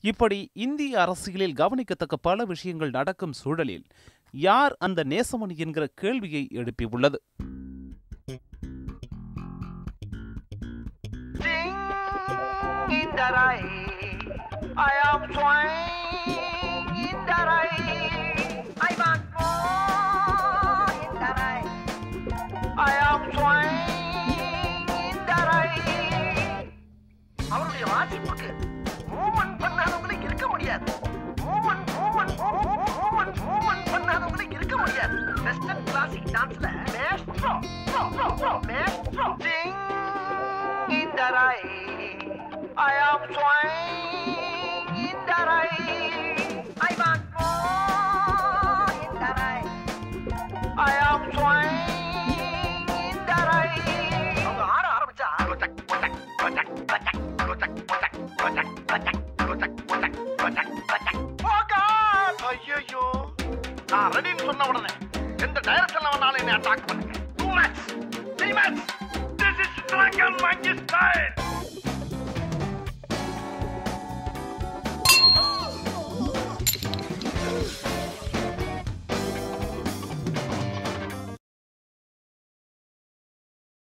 இப்படி இந்திய அரசியலில் கவனிக்கத்தக்க பல விஷயங்கள் நடக்கும் சூழலில் யார் அந்த நேசமணி என்கிற கேள்வியை எழுப்பியுள்ளது Sing in the rain. I am swaying in the rain. I want more in the rain. I am swaying in the rain. அவருடைய வாசிப்புக்கு மூமெண்ட் பண்ணாதவங்களுக்கு இருக்க முடியாது மூமெண்ட் மூமெண்ட் மூமெண்ட் மூமெண்ட் பண்ணாதவங்களுக்கு இருக்க முடியாது வெஸ்டர்ன் கிளாசிக் டான்ஸ்ல maestro maestro sing in the rain. I am swaying in the rain. I want more in the rain. I am swaying in the rain. அவங்க ஆட ஆரம்பிச்சா கொச்சக், கொச்சக், கொச்சக், கொச்சக், கொச்சக், கொச்சக், கொச்சக், கொச்சக், கொச்சக், கொச்சக், கொச்சக், கொச்சக். Oh God! ஐயையோ. நான் ரெடின்னு சொன்ன உடனே எந்த டைரக்ஷன்ல வேணாலும் என்னை அட்டாக் பண்ணுங்க two match three match this is dragon monkey style